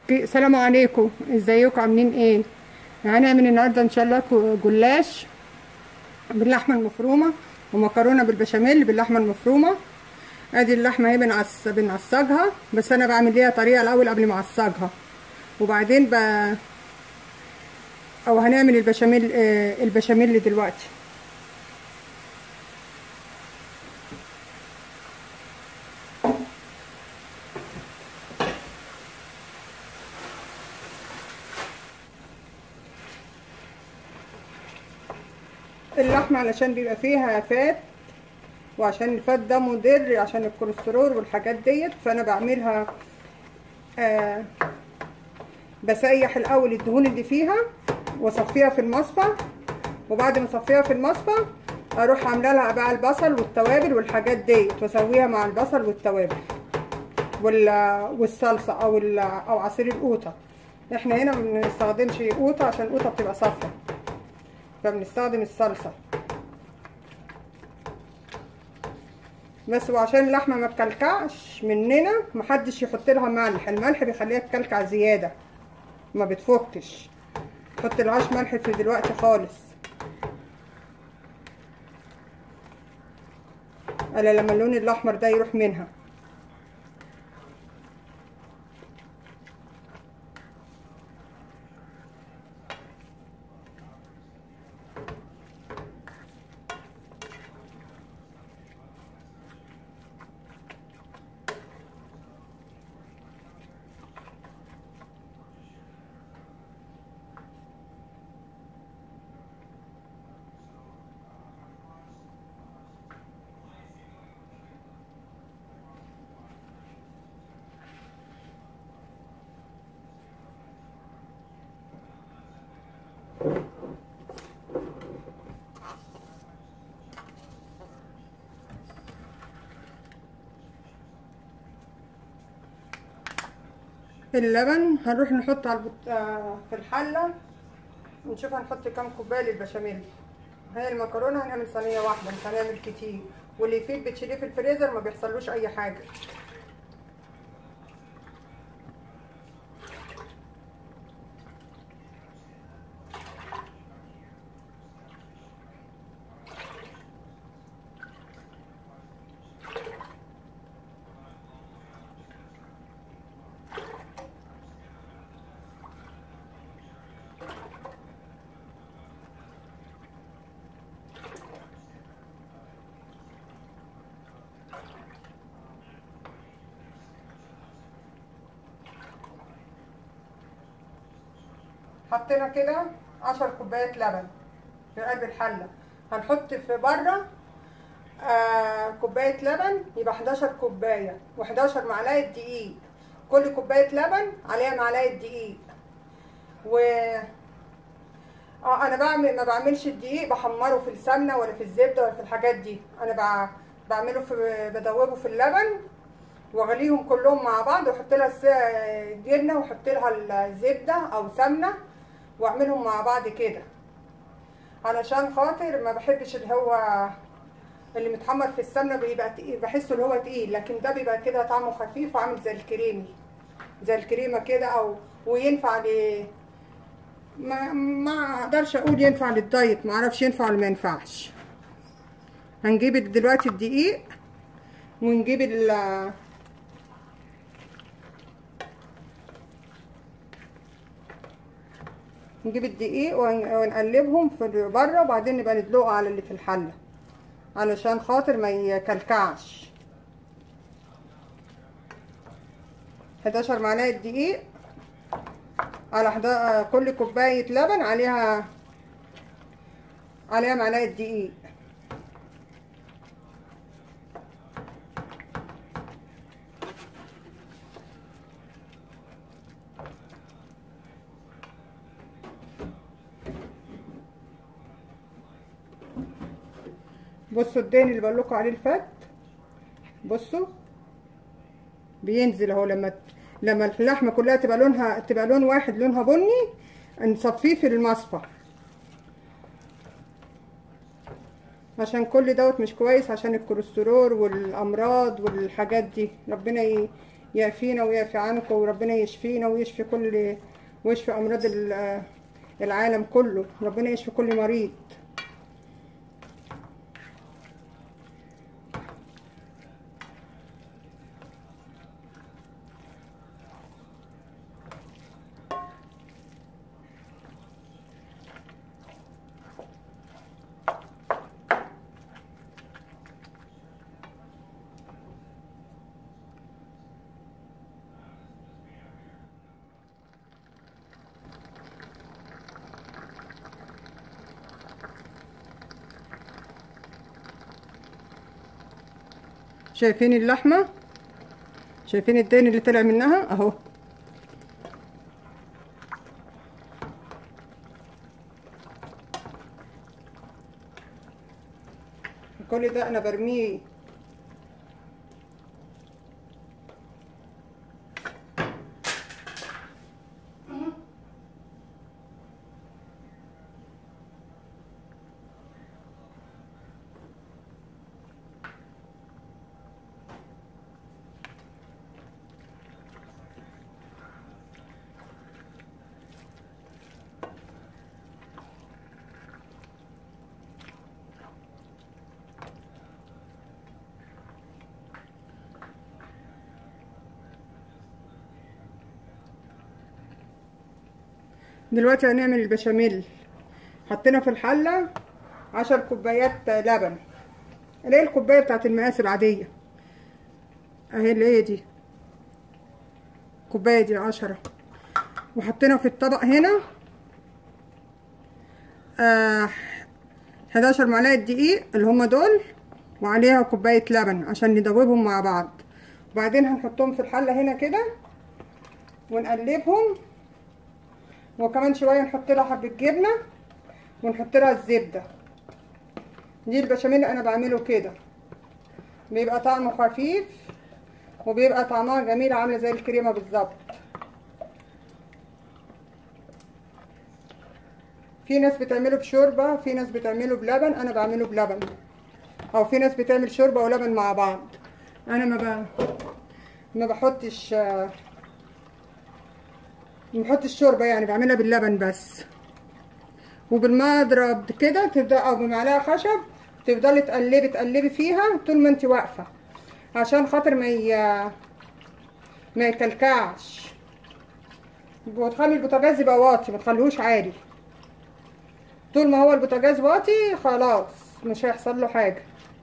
السلام عليكم ازيكم عاملين ايه هنعمل النهارده ان شاء الله كو- جلاش باللحمه المفرومه ومكرونه بالبشاميل باللحمه المفرومه ادي اللحمه اهي بنعص بنعصجها بس انا بعمل ليها طريقه الاول قبل ما اعصجها وبعدين ب... او هنعمل البشاميل آه، البشاميل دلوقتي اللحمه علشان بيبقى فيها فات وعشان الفات ده مضر عشان الكوليسترول والحاجات ديت فانا بعملها آه بسيح الاول الدهون اللي فيها واصفيها في المصفى وبعد ما اصفيها في المصفى اروح عامله لها بقى البصل والتوابل والحاجات ديت واسويها مع البصل والتوابل وال والصلصه او ال- او عصير القوطه احنا هنا ما بنستخدمش قوطه عشان القوطه بتبقى صافيه فبنستخدم الصلصه بس وعشان اللحمه ما تكلكعش مننا محدش يحط لها ملح الملح بيخليها تكلكع زياده ما بتفكش حط لهاش ملح في دلوقتي خالص الا لما اللون الاحمر ده يروح منها اللبن هنروح نحط على البط... آه، في الحله ونشوف هنحط كام كوبايه للبشاميل هي المكرونه هنعمل صينيه واحده مش هنعمل كتير واللي يفيد بتشيليه في الفريزر ما بيحصلوش اي حاجه حطينا كده عشر كوبايات لبن في قلب الحلة هنحط في بره آه كوباية لبن يبقى 11 كوباية و11 معلقة دقيق كل كوباية لبن عليها معلقة دقيق و اه انا بعمل ما بعملش الدقيق بحمره في السمنة ولا في الزبدة ولا في الحاجات دي انا بع... بعمله في بدوبه في اللبن واغليهم كلهم مع بعض واحط لها الس- جبنه واحط لها الزبده او سمنه واعملهم مع بعض كده علشان خاطر ما بحبش اللي هو اللي متحمر في السمنه بيبقى تقيل بحسه اللي هو تقيل لكن ده بيبقى كده طعمه خفيف وعامل زي الكريمي زي الكريمه كده او وينفع ل ما ما اقدرش اقول ينفع للدايت ما اعرفش ينفع ولا ما ينفعش هنجيب دلوقتي الدقيق ونجيب ال نجيب الدقيق ون- ونقلبهم في بره وبعدين نبقى ندلقه على اللي في الحله علشان خاطر ما يكلكعش 11 معلقه دقيق على حدا... كل كوبايه لبن عليها عليها معلقه دقيق بصوا الدهن اللي بقول لكم عليه الفت بصوا بينزل اهو لما لما اللحمه كلها تبقى لونها تبقى لون واحد لونها بني نصفيه في المصفى عشان كل دوت مش كويس عشان الكوليسترول والامراض والحاجات دي ربنا ي- يعفينا ويعفي عنكم وربنا يشفينا ويشفي كل ويشفي امراض ال- العالم كله ربنا يشفي كل مريض شايفين اللحمة شايفين الدين اللي طلع منها اهو كل ده انا برميه دلوقتي هنعمل البشاميل حطينا في الحلة عشر كوبايات لبن اللي هي الكوباية بتاعت المقاس العادية اهي اللي هي دي الكوباية دي عشرة وحطينا في الطبق هنا آه 11 معلقة دقيق اللي هما دول وعليها كوباية لبن عشان ندوبهم مع بعض وبعدين هنحطهم في الحلة هنا كده ونقلبهم وكمان شوية نحط لها حبة جبنة ونحط لها الزبدة دي البشاميل اللي انا بعمله كده بيبقى طعمه خفيف وبيبقى طعمها جميل عاملة زي الكريمة بالظبط في ناس بتعمله بشوربة في ناس بتعمله بلبن انا بعمله بلبن او في ناس بتعمل شوربة ولبن مع بعض انا ما ب... ما بحطش ما بحطش شوربة يعني بعملها باللبن بس وبالمضرب كده تبدا او بمعلقه خشب تفضلي تقلبي تقلبي فيها طول ما انت واقفه عشان خاطر ما ي... ما يكلكعش وتخلي البوتاجاز يبقى واطي ما تخليهوش عالي طول ما هو البوتاجاز واطي خلاص مش هيحصل له حاجه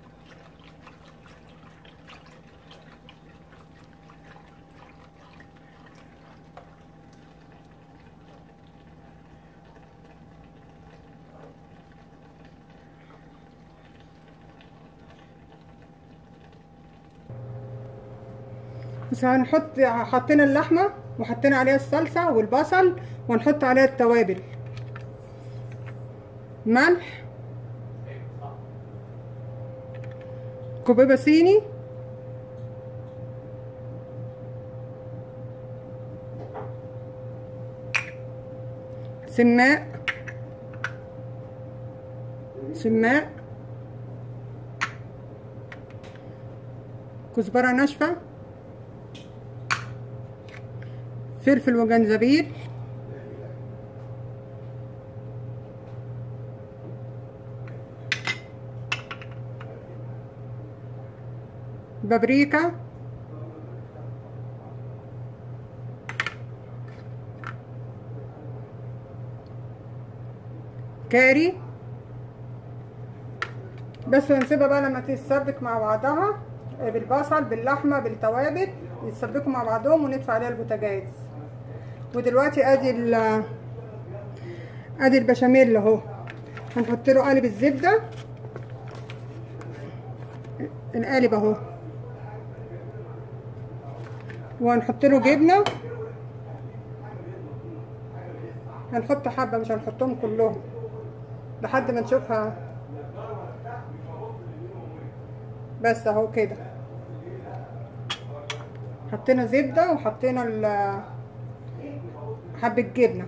بس هنحط حطينا اللحمة وحطينا عليها الصلصة والبصل ونحط عليها التوابل ملح كوبيبة صيني سماق سماق كزبرة ناشفة فلفل وجنزبيل بابريكا كاري بس ونسيبها بقى لما تتسبك مع بعضها بالبصل باللحمه بالتوابل يتسبكوا مع بعضهم وندفع عليها البوتاجاز ودلوقتي ادي ال ادي البشاميل اهو هنحط له قالب الزبده القالب اهو وهنحط له جبنه هنحط حبه مش هنحطهم كلهم لحد ما نشوفها بس اهو كده حطينا زبده وحطينا حبه جبنه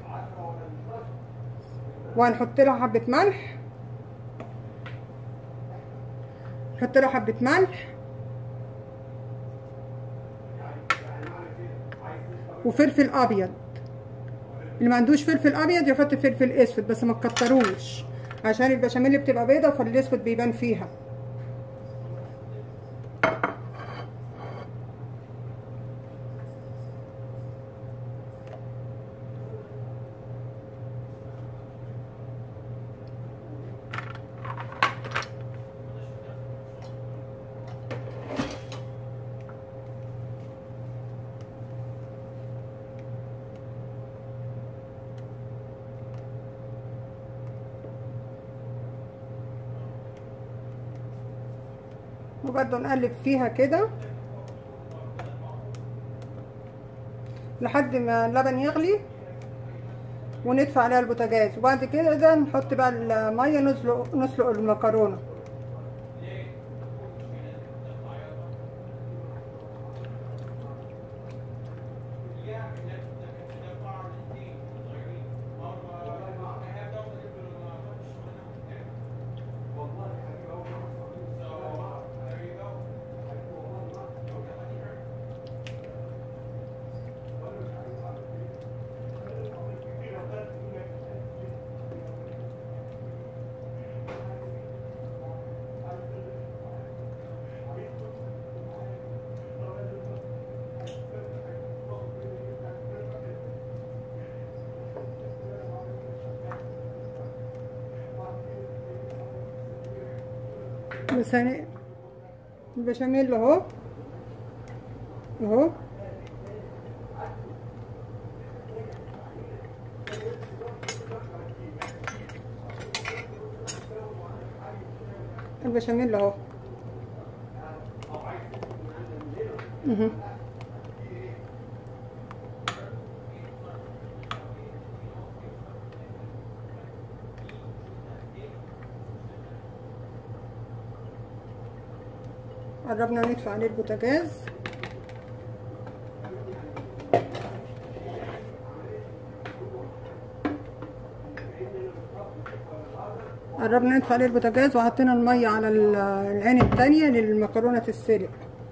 وهنحط لها حبه ملح نحط لها حبه ملح وفلفل ابيض اللي ما عندوش فلفل ابيض يحط فلفل اسود بس ما تكتروش عشان البشاميل بتبقى بيضه فالاسود بيبان فيها وبرضه نقلب فيها كده لحد ما اللبن يغلي وندفع عليها البوتاجاز وبعد كده ده نحط بقى الميه نسلق نسلق المكرونه بس هن... البشاميل اهو اهو البشاميل اهو مهم. قربنا ندفع عليه البوتاجاز قربنا ندفع عليه البوتاجاز وحطينا المية على ال- العين التانية للمكرونة تتسلق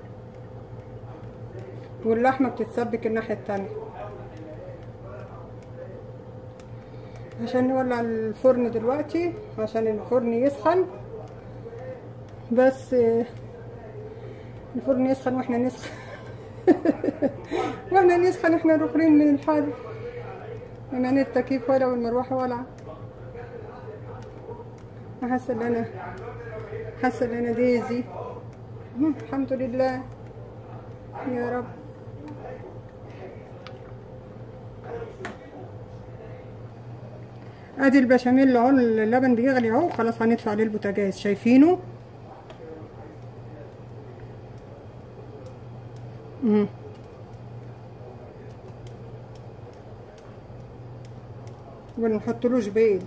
واللحمة بتتسبك الناحية التانية عشان نولع الفرن دلوقتي عشان الفرن يسخن بس آه، الفرن يسخن واحنا نسخن واحنا نسخن احنا رخرين من الحر كمان التكييف ولا والمروحة ولا حاسة ان انا حاسة ان انا دايزي مم، الحمد لله يا رب ادي البشاميل اهو اللبن بيغلي اهو خلاص هندفع عليه البوتاجاز شايفينه مم. وبنحطلوش بيض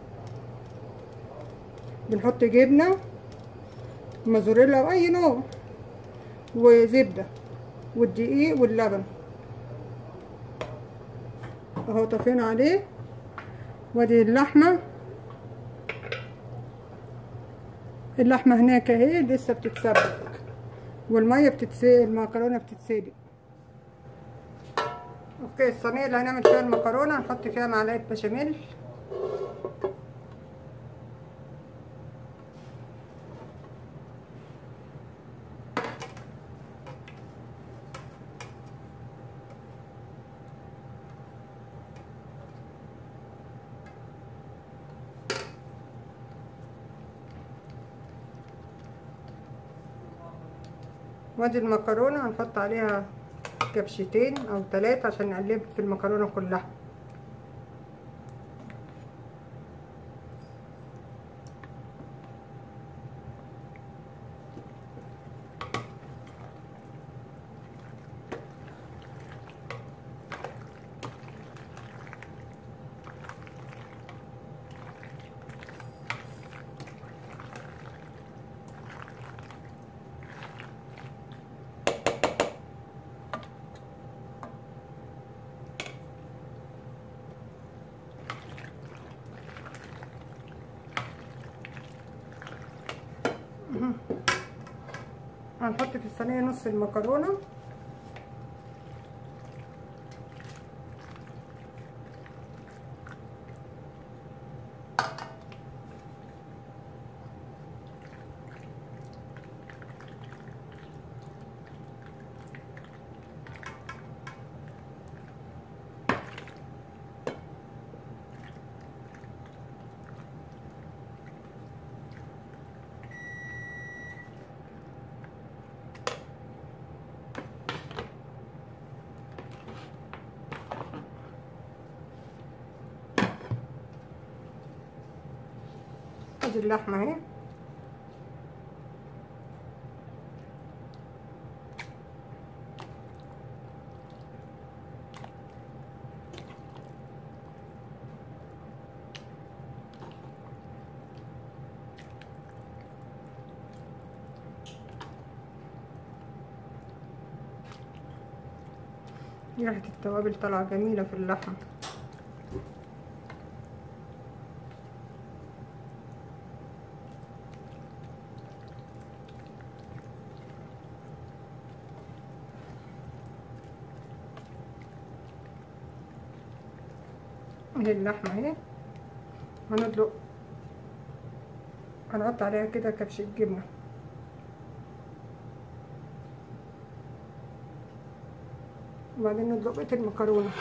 بنحط جبنة موزاريلا أو أي نوع وزبدة والدقيق واللبن اهو طفينا عليه وادي اللحمة اللحمة هناك اهي لسه بتتسبك والمية بتتسلق المكرونة بتتسلق اوكي الصينية اللي هنعمل فيها المكرونة هنحط فيها معلقة بشاميل وادي المكرونة هنحط عليها كبشتين او ثلاثة عشان نقلب في المكرونة كلها هنحط في الصينية نص المكرونة ادي اللحمة اهي ريحة التوابل طالعة جميلة في اللحم دي اللحمة اهي هندلق هنحط عليها كده كبشة جبنة وبعدين ندلق بقية المكرونة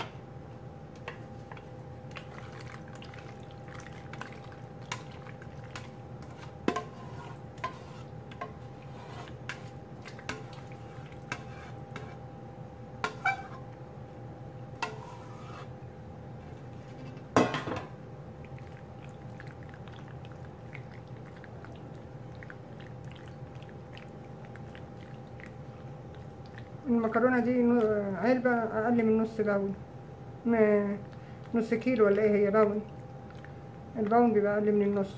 المكرونة دي نو- علبة أقل من نص باون م- نص كيلو ولا ايه هي باون الباون بيبقى أقل من النص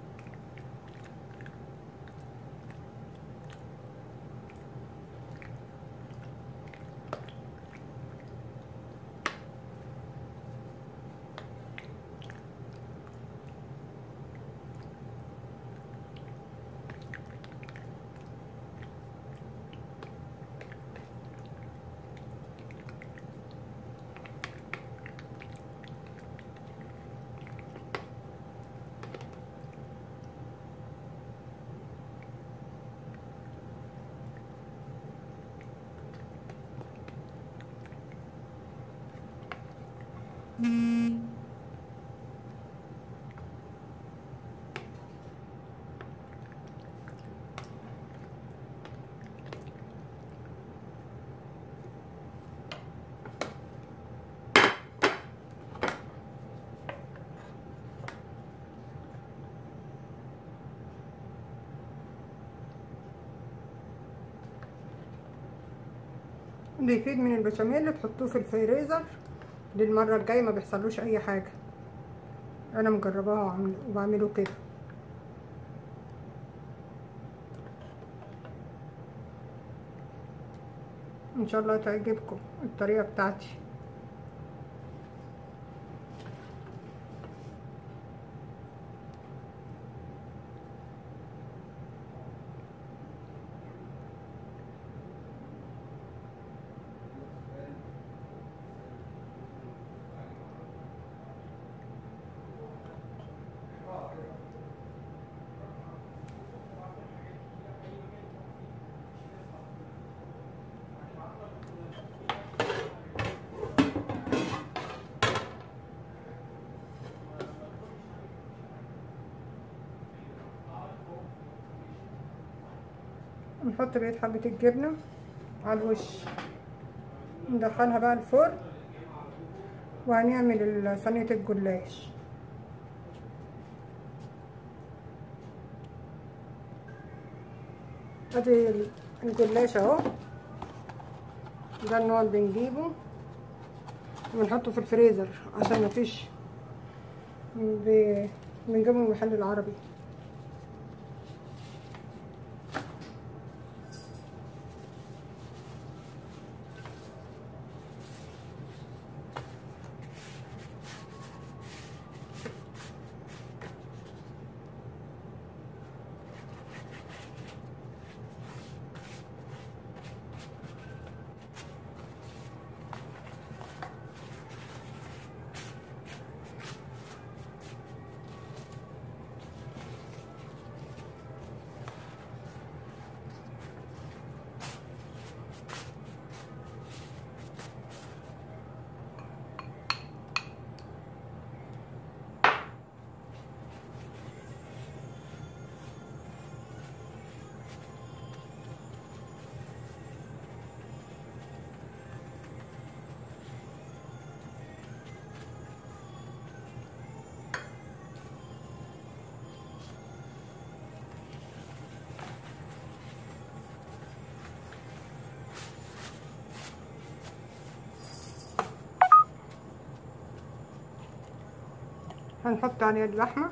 بيفيد من البشاميل تحطوه في الفريزر للمرة الجاية ما بيحصلوش أي حاجة أنا مجرباها وعامل- وبعمله كده إن شاء الله تعجبكم الطريقة بتاعتي نحط بقية حبة الجبنة على الوش ندخلها بقى الفرن وهنعمل صينية الجلاش ادي الجلاش اهو ده النوع اللي بنجيبه ونحطه في الفريزر عشان مفيش ب- بنجيبه من المحل العربي هنحط عليها اللحمة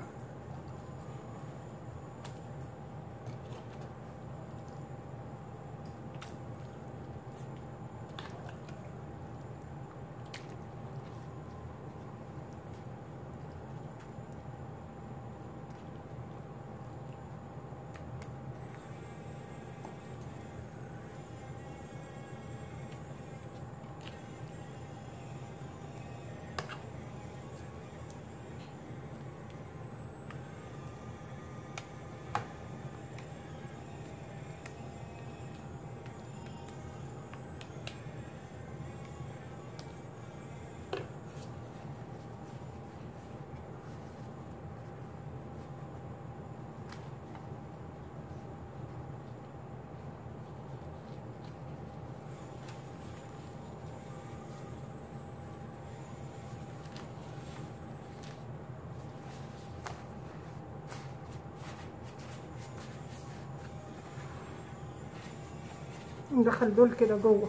ندخل دول كده جوه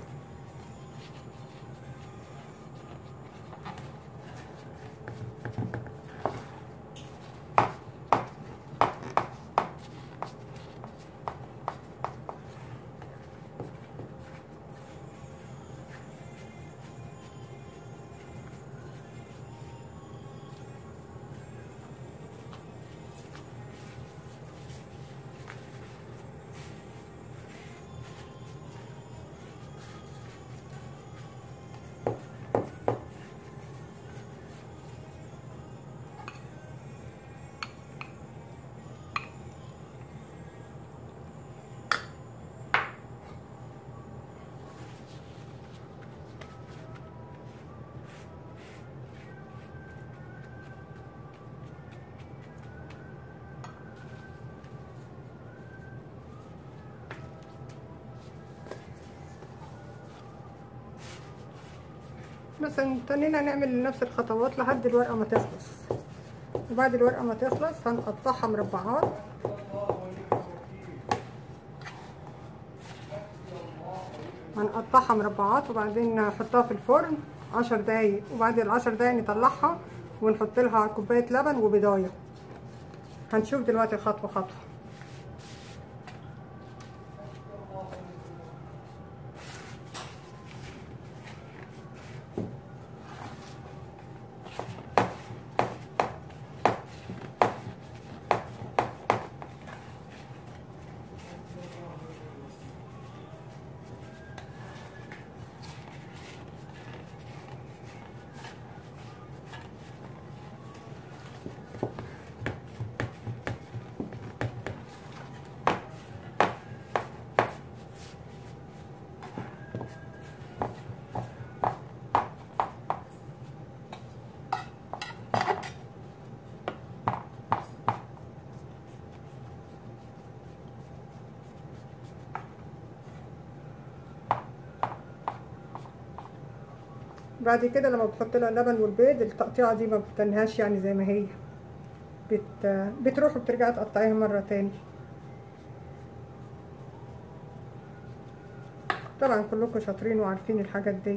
مثلا تنينا نعمل نفس الخطوات لحد الورقة ما تخلص وبعد الورقة ما تخلص هنقطعها مربعات هنقطعها مربعات وبعدين نحطها في الفرن عشر دقايق وبعد العشر دقايق نطلعها ونحط لها كوباية لبن وبضاية هنشوف دلوقتي خطوة خطوة بعد كده لما بتحط لها اللبن والبيض التقطيعة دي ما بتنهاش يعني زي ما هي بت... بتروح وبترجع تقطعيها مرة تاني طبعا كلكم شاطرين وعارفين الحاجات دي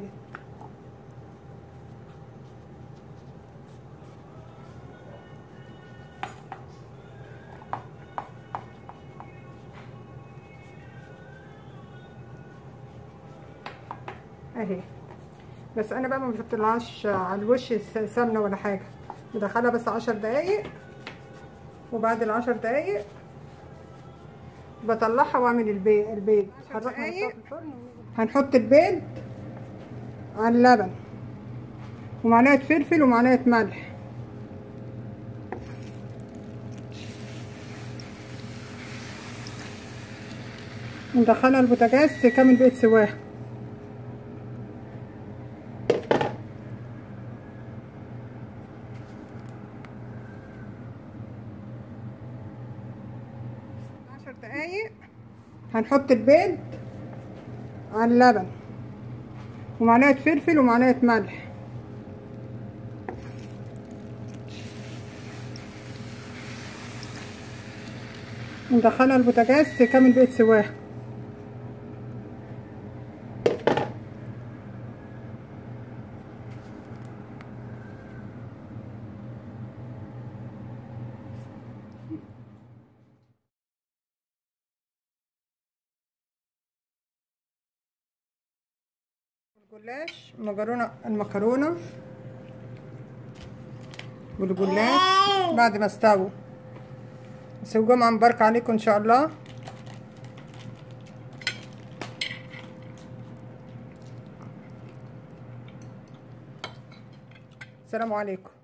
اهي بس انا بقى ما بحطلهاش على الوش س- سمنه ولا حاجه بدخلها بس عشر دقايق وبعد العشر دقايق بطلعها واعمل البيض البيض هنروح نحطها في الفرن هنحط البيض على اللبن ومعلقه فلفل ومعلقه ملح ندخلها البوتاجاز تكمل بقية سواها عشر دقايق هنحط البيض على اللبن ومعلقة فلفل ومعلقة ملح ندخلها البوتاجاز تكمل بقية سواها الجلاش المكرونه المكرونه والجلاش بعد ما استووا سووا مع مباركة عليكم ان شاء الله السلام عليكم